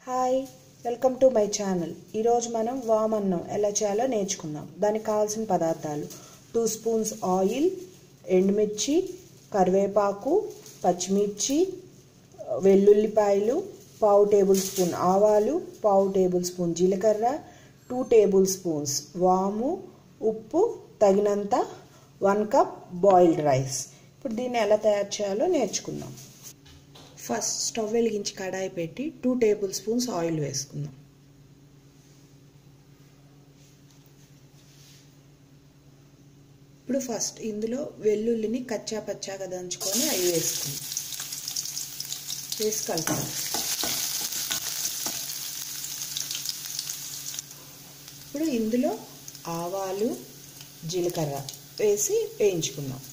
hi welcome to my channel ఈరోజు మనం వామ్ అన్నం ఎలా చేయాలో నేర్చుకుందాం దానికి కావాల్సిన పదార్థాలు టూ స్పూన్స్ ఆయిల్ ఎండుమిర్చి కరివేపాకు పచ్చిమిర్చి వెల్లుల్లిపాయలు పావు టేబుల్ స్పూన్ ఆవాలు పావు టేబుల్ స్పూన్ జీలకర్ర టూ టేబుల్ స్పూన్స్ వాము ఉప్పు తగినంత వన్ కప్ బాయిల్డ్ రైస్ ఇప్పుడు దీన్ని ఎలా తయారు చేయాలో నేర్చుకుందాం ఫస్ట్ స్టవ్ వెలిగించి కడాయి పెట్టి టూ టేబుల్ స్పూన్స్ ఆయిల్ వేసుకుందాం ఇప్పుడు ఫస్ట్ ఇందులో వెల్లుల్లిని కచ్చా పచ్చాగా దంచుకొని అవి వేసుకుందాం వేసి కలుపుతాం ఇప్పుడు ఇందులో ఆవాలు జీలకర్ర వేసి వేయించుకుందాం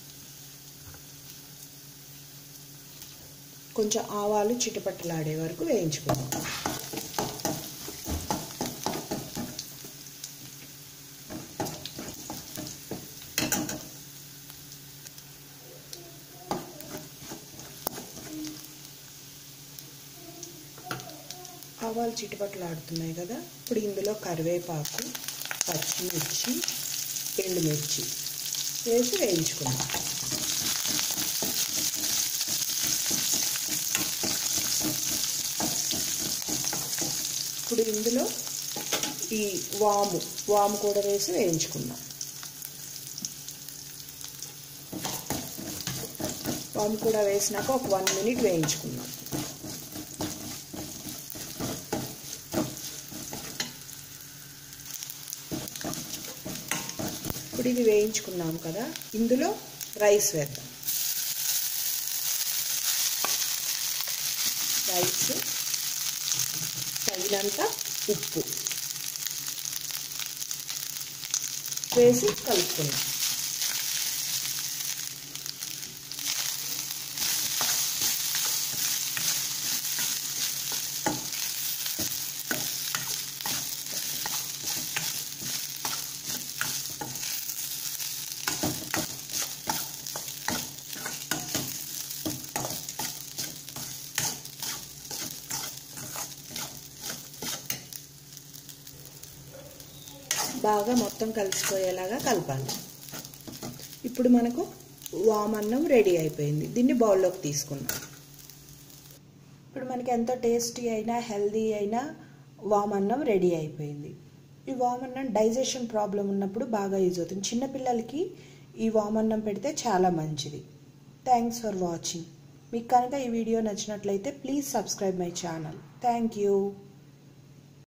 కొంచెం ఆవాలు చిటపట్టలాడే వరకు వేయించుకుందాం ఆవాలు చిటపట్టలాడుతున్నాయి కదా ఇప్పుడు ఇందులో కరివేపాకు పచ్చిమిర్చి ఎండుమిర్చి వేసి వేయించుకుందాం ఇప్పుడు ఇందులో ఈ వాము వాము కూడా వేసి వేయించుకుందాం వాము కూడా వేసినాక ఒక వన్ మినిట్ వేయించుకుందాం ఇప్పుడు ఇది వేయించుకున్నాం కదా ఇందులో రైస్ వేద్దాం రైస్ తగినంత ఉప్పు వేసి కలుపుకుందాం బాగా మొత్తం కలిసిపోయేలాగా కలపాలి ఇప్పుడు మనకు వామన్నం రెడీ అయిపోయింది దీన్ని బౌల్లోకి తీసుకున్నాం ఇప్పుడు మనకి ఎంతో టేస్టీ అయినా హెల్దీ అయినా వామన్నం రెడీ అయిపోయింది ఈ వామన్నం డైజెషన్ ప్రాబ్లం ఉన్నప్పుడు బాగా యూజ్ అవుతుంది చిన్నపిల్లలకి ఈ వామన్నం పెడితే చాలా మంచిది థ్యాంక్స్ ఫర్ వాచింగ్ మీకు కనుక ఈ వీడియో నచ్చినట్లయితే please subscribe my channel thank you